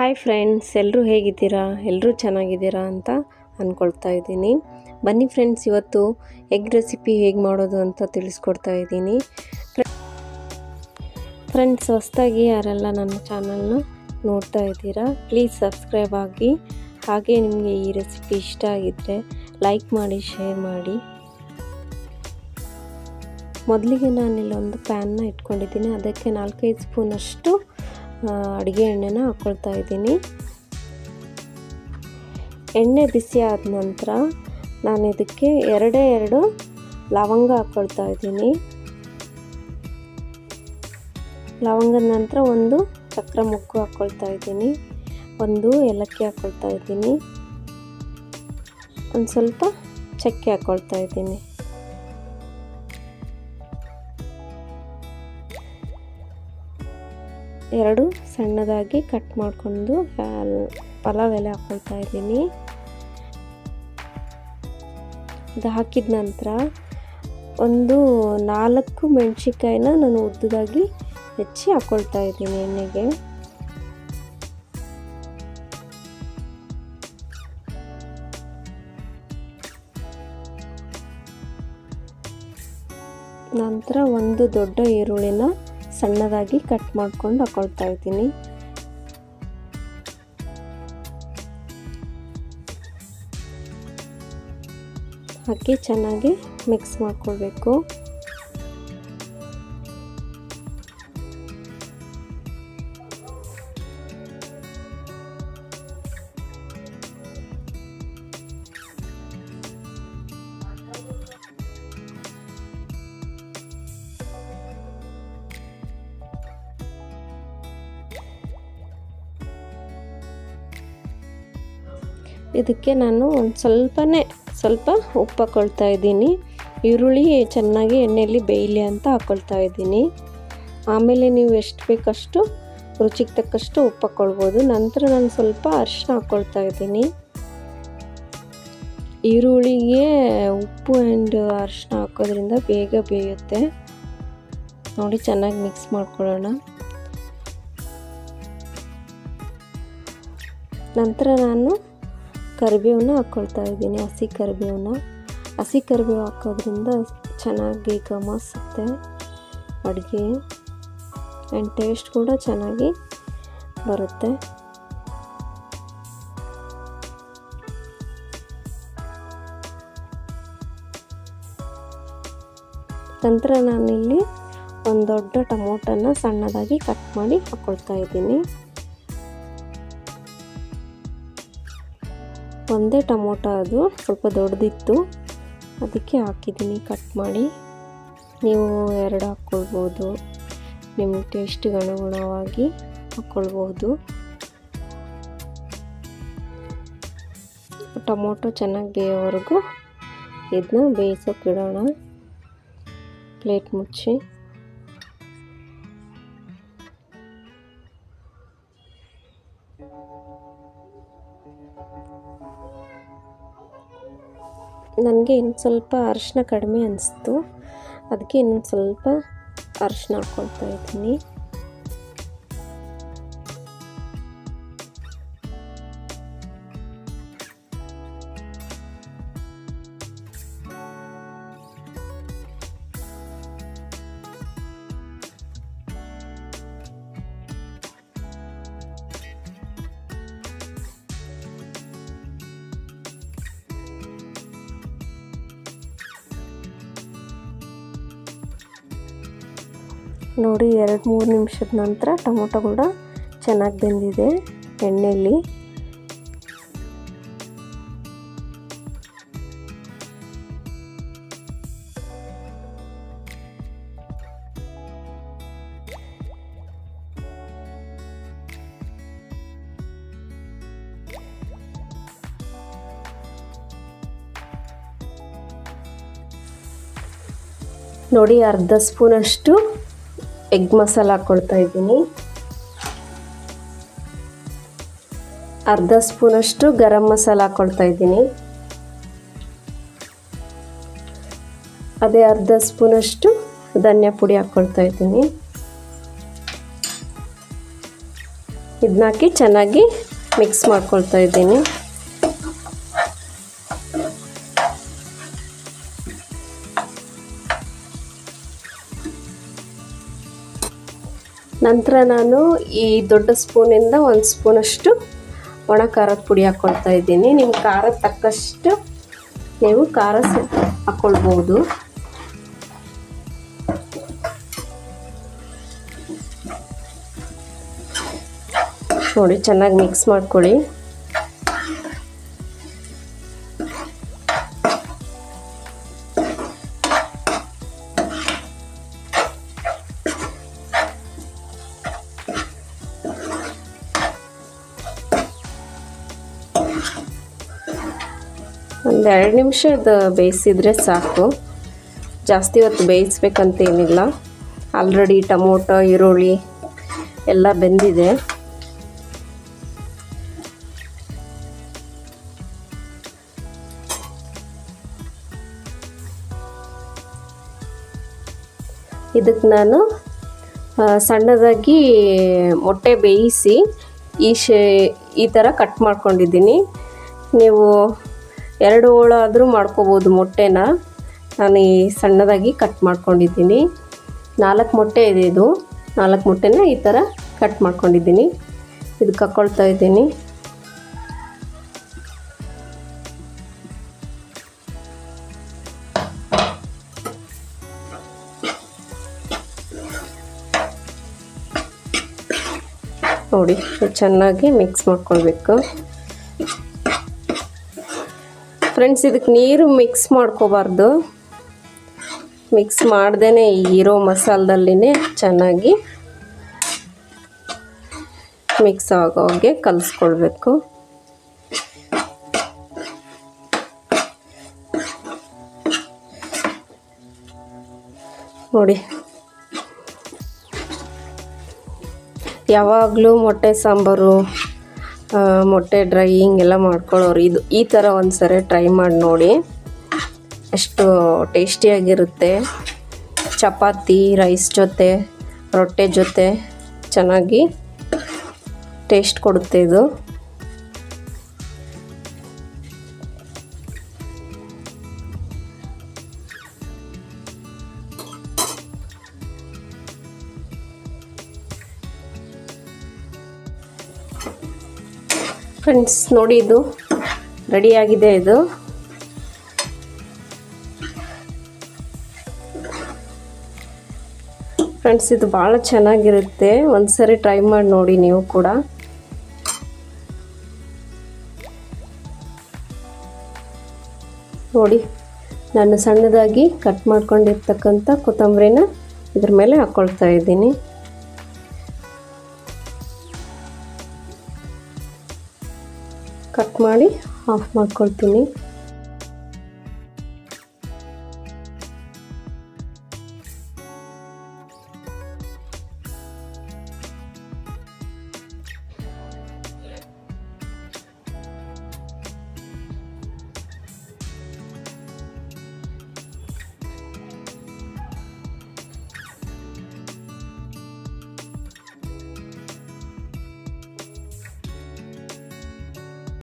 hi friends ಎಲ್ಲರೂ ಹೇಗಿದ್ದೀರಾ ಎಲ್ಲರೂ ಚೆನ್ನಾಗಿದ್ದೀರಾ ಅಂತ ಅಂದ್ಕೊಳ್ತಾ ಇದ್ದೀನಿ ಬನ್ನಿ ಫ್ರೆಂಡ್ಸ್ ಇವತ್ತು ಎಗ್ ರೆಸಿಪಿ ಹೇಗೆ ಮಾಡೋದು ಅಂತ ತಿಳಿಸ್ಕೊಡ್ತಾ ಇದ್ದೀನಿ ಫ್ರೆಂಡ್ಸ್ ಹೊಸ್ದಾಗಿ ಯಾರೆಲ್ಲ ನನ್ನ ಚಾನಲ್ನ ನೋಡ್ತಾ ಇದ್ದೀರಾ ಪ್ಲೀಸ್ ಸಬ್ಸ್ಕ್ರೈಬ್ ಆಗಿ ಹಾಗೆ ನಿಮಗೆ ಈ ರೆಸಿಪಿ ಇಷ್ಟ ಆಗಿದ್ದರೆ ಲೈಕ್ ಮಾಡಿ ಶೇರ್ ಮಾಡಿ ಮೊದಲಿಗೆ ನಾನಿಲ್ಲಿ ಒಂದು ಪ್ಯಾನ್ನ ಇಟ್ಕೊಂಡಿದ್ದೀನಿ ಅದಕ್ಕೆ ನಾಲ್ಕೈದು ಸ್ಪೂನಷ್ಟು ಅಡುಗೆ ಎಣ್ಣೆನ ಹಾಕ್ಕೊಳ್ತಾ ಇದ್ದೀನಿ ಎಣ್ಣೆ ಬಿಸಿ ಆದ ನಂತರ ನಾನು ಇದಕ್ಕೆ ಎರಡೇ ಎರಡು ಲವಂಗ ಹಾಕ್ಕೊಳ್ತಾ ಇದ್ದೀನಿ ಲವಂಗದ ನಂತರ ಒಂದು ಚಕ್ರ ಮುಗ್ಗು ಹಾಕ್ಕೊಳ್ತಾ ಇದ್ದೀನಿ ಒಂದು ಏಲಕ್ಕಿ ಹಾಕ್ಕೊಳ್ತಾ ಇದ್ದೀನಿ ಒಂದು ಸ್ವಲ್ಪ ಚಕ್ಕೆ ಹಾಕ್ಕೊಳ್ತಾ ಇದ್ದೀನಿ ಎರಡು ಸಣ್ಣದಾಗಿ ಕಟ್ ಮಾಡಿಕೊಂಡು ಪಲಾವ್ ಎಲೆ ಹಾಕ್ಕೊಳ್ತಾ ಇದ್ದೀನಿ ಇದು ಹಾಕಿದ ನಂತರ ಒಂದು ನಾಲ್ಕು ಮೆಣಸಿನ್ಕಾಯಿನ ನಾನು ಉದ್ದದಾಗಿ ಹೆಚ್ಚಿ ಹಾಕ್ಕೊಳ್ತಾ ಇದ್ದೀನಿ ಎಣ್ಣೆಗೆ ನಂತರ ಒಂದು ದೊಡ್ಡ ಈರುಳ್ಳಿನ ಸಣ್ಣದಾಗಿ ಕಟ್ ಮಾಡ್ಕೊಂಡು ಹಾಕ್ಕೊಳ್ತಾ ಇದ್ದೀನಿ ಹಾಕಿ ಚೆನ್ನಾಗಿ ಮಿಕ್ಸ್ ಮಾಡ್ಕೊಳ್ಬೇಕು ಇದಕ್ಕೆ ನಾನು ಒಂದು ಸ್ವಲ್ಪನೇ ಸ್ವಲ್ಪ ಉಪ್ಪು ಹಾಕ್ಕೊಳ್ತಾ ಇದ್ದೀನಿ ಈರುಳ್ಳಿ ಚೆನ್ನಾಗಿ ಎಣ್ಣೆಯಲ್ಲಿ ಬೇಯಲಿ ಅಂತ ಹಾಕ್ಕೊಳ್ತಾ ಇದ್ದೀನಿ ಆಮೇಲೆ ನೀವು ಎಷ್ಟು ಬೇಕಷ್ಟು ರುಚಿಗೆ ತಕ್ಕಷ್ಟು ಉಪ್ಪು ಹಾಕ್ಕೊಳ್ಬೋದು ನಂತರ ನಾನು ಸ್ವಲ್ಪ ಅರಿಶಿನ ಹಾಕ್ಕೊಳ್ತಾ ಇದ್ದೀನಿ ಈರುಳ್ಳಿಗೆ ಉಪ್ಪು ಆ್ಯಂಡ್ ಅರಿಶಿನ ಹಾಕೋದ್ರಿಂದ ಬೇಗ ಬೇಯುತ್ತೆ ನೋಡಿ ಚೆನ್ನಾಗಿ ಮಿಕ್ಸ್ ಮಾಡ್ಕೊಳ್ಳೋಣ ನಂತರ ನಾನು ಕರಿಬೇವನ್ನ ಹಾಕ್ಕೊಳ್ತಾ ಇದ್ದೀನಿ ಹಸಿ ಕರಿಬೇವನ್ನ ಹಸಿ ಕರಿಬೇವು ಹಾಕೋದ್ರಿಂದ ಚೆನ್ನಾಗಿ ಗಮನಿಸುತ್ತೆ ಅಡುಗೆ ಆ್ಯಂಡ್ ಟೇಸ್ಟ್ ಕೂಡ ಚೆನ್ನಾಗಿ ಬರುತ್ತೆ ನಂತರ ನಾನಿಲ್ಲಿ ಒಂದು ದೊಡ್ಡ ಟೊಮೊಟೊನ ಸಣ್ಣದಾಗಿ ಕಟ್ ಮಾಡಿ ಹಾಕ್ಕೊಳ್ತಾ ಇದ್ದೀನಿ ಒಂದೇ ಟೊಮೊಟೊ ಅದು ಸ್ವಲ್ಪ ದೊಡ್ಡದಿತ್ತು ಅದಕ್ಕೆ ಹಾಕಿದ್ದೀನಿ ಕಟ್ ಮಾಡಿ ನೀವು ಎರಡು ಹಾಕ್ಕೊಳ್ಬೋದು ನಿಮ್ಮ ಟೇಸ್ಟಿಗೆ ಅನುಗುಣವಾಗಿ ಹಾಕ್ಕೊಳ್ಬೋದು ಟೊಮೊಟೊ ಚೆನ್ನಾಗಿ ಬೇಯೋವರೆಗೂ ಇದನ್ನ ಬೇಯಿಸೋಕ್ಕಿಡೋಣ ಪ್ಲೇಟ್ ಮುಚ್ಚಿ ನನಗೆ ಇನ್ನು ಸ್ವಲ್ಪ ಅರಿಶಿನ ಕಡಿಮೆ ಅನಿಸ್ತು ಅದಕ್ಕೆ ಇನ್ನೊಂದು ಸ್ವಲ್ಪ ಅರಿಶಿನ ಹಾಕ್ಕೊಳ್ತಾ ಇದ್ದೀನಿ ನೋಡಿ ಎರಡು ಮೂರು ನಿಮಿಷದ ನಂತರ ಟೊಮೊಟೊ ಕೂಡ ಚೆನ್ನಾಗಿ ಬೆಂದಿದೆ ಎಣ್ಣೆಯಲ್ಲಿ ನೋಡಿ ಅರ್ಧ ಸ್ಪೂನಷ್ಟು ಎಗ್ ಮಸಾಲ ಹಾಕ್ಕೊಳ್ತಾ ಇದ್ದೀನಿ ಅರ್ಧ ಸ್ಪೂನಷ್ಟು ಗರಂ ಮಸಾಲ ಹಾಕ್ಕೊಳ್ತಾ ಇದ್ದೀನಿ ಅದೇ ಅರ್ಧ ಸ್ಪೂನಷ್ಟು ಧನಿಯಾ ಪುಡಿ ಹಾಕ್ಕೊಳ್ತಾ ಇದ್ದೀನಿ ಇದನ್ನ ಹಾಕಿ ಚೆನ್ನಾಗಿ ಮಿಕ್ಸ್ ಮಾಡ್ಕೊಳ್ತಾ ಇದ್ದೀನಿ ನಂತರ ನಾನು ಈ ದೊಡ್ಡ ಸ್ಪೂನಿಂದ ಒಂದು ಸ್ಪೂನಷ್ಟು ಒಣ ಖಾರದ ಪುಡಿ ಹಾಕ್ಕೊಳ್ತಾ ಇದ್ದೀನಿ ನಿಮ್ಮ ಖಾರ ತಕ್ಕಷ್ಟು ನೀವು ಖಾರ ಸ ಹಾಕ್ಕೊಳ್ಬೋದು ನೋಡಿ ಚೆನ್ನಾಗಿ ಮಿಕ್ಸ್ ಮಾಡ್ಕೊಳ್ಳಿ ಒಂದು ಎರಡು ನಿಮಿಷದ ಬೇಯಿಸಿದ್ರೆ ಸಾಕು ಜಾಸ್ತಿ ಹೊತ್ತು ಬೇಯಿಸ್ಬೇಕಂತೇನಿಲ್ಲ ಆಲ್ರೆಡಿ ಟೊಮೊಟೊ ಈರುಳ್ಳಿ ಎಲ್ಲ ಬೆಂದಿದೆ ಇದಕ್ಕೆ ನಾನು ಆ, ಸಣ್ಣದಾಗಿ ಮೊಟ್ಟೆ ಬೇಯಿಸಿ ಈ ಶೇ ಈ ಥರ ಕಟ್ ಮಾಡ್ಕೊಂಡಿದ್ದೀನಿ ನೀವು ಎರಡು ಹೋಳಾದರೂ ಮಾಡ್ಕೋಬೋದು ಮೊಟ್ಟೆನ ನಾನು ಈ ಸಣ್ಣದಾಗಿ ಕಟ್ ಮಾಡ್ಕೊಂಡಿದ್ದೀನಿ ನಾಲ್ಕು ಮೊಟ್ಟೆ ಇದೆ ಇದು ನಾಲ್ಕು ಮೊಟ್ಟೆನ ಈ ಥರ ಕಟ್ ಮಾಡ್ಕೊಂಡಿದ್ದೀನಿ ಇದಕ್ಕೆ ಹಾಕ್ಕೊಳ್ತಾ ಇದ್ದೀನಿ ನೋಡಿ ಚೆನ್ನಾಗಿ ಮಿಕ್ಸ್ ಮಾಡ್ಕೊಳ್ಬೇಕು ಫ್ರೆಂಡ್ಸ್ ಇದಕ್ಕೆ ನೀರು ಮಿಕ್ಸ್ ಮಾಡ್ಕೋಬಾರ್ದು ಮಿಕ್ಸ್ ಮಾಡ್ದೇ ಇರೋ ಮಸಾಲದಲ್ಲಿನೇ ಚೆನ್ನಾಗಿ ಮಿಕ್ಸ್ ಆಗೋಗೆ ಕಲಿಸ್ಕೊಳ್ಬೇಕು ನೋಡಿ ಯಾವಾಗಲೂ ಮೊಟ್ಟೆ ಸಾಂಬಾರು ಆ, ಮೊಟ್ಟೆ ಡ್ರೈ ಹಿಂಗೆಲ್ಲ ಮಾಡ್ಕೊಳ್ಳೋರು ಇದು ಈ ಥರ ಒಂದು ಸರಿ ಟ್ರೈ ಮಾಡಿ ನೋಡಿ ಎಷ್ಟು ಟೇಸ್ಟಿಯಾಗಿರುತ್ತೆ ಚಪಾತಿ ರೈಸ್ ಜೊತೆ ರೊಟ್ಟೆ ಜೊತೆ ಚೆನ್ನಾಗಿ ಟೇಸ್ಟ್ ಕೊಡುತ್ತೆ ಇದು ಫ್ರೆಂಡ್ಸ್ ನೋಡಿ ಇದು ರೆಡಿಯಾಗಿದೆ ಇದು ಫ್ರೆಂಡ್ಸ್ ಇದು ಭಾಳ ಚೆನ್ನಾಗಿರುತ್ತೆ ಒಂದ್ಸರಿ ಟ್ರೈ ಮಾಡಿ ನೋಡಿ ನೀವು ಕೂಡ ನೋಡಿ ನಾನು ಸಣ್ಣದಾಗಿ ಕಟ್ ಮಾಡ್ಕೊಂಡಿರ್ತಕ್ಕಂಥ ಕೊತ್ತಂಬರಿನ ಇದ್ರ ಮೇಲೆ ಹಾಕ್ಕೊಳ್ತಾ ಇದ್ದೀನಿ ಕಟ್ ಮಾಡಿ ಆಫ್ ಮಾಡ್ಕೊಳ್ತೀನಿ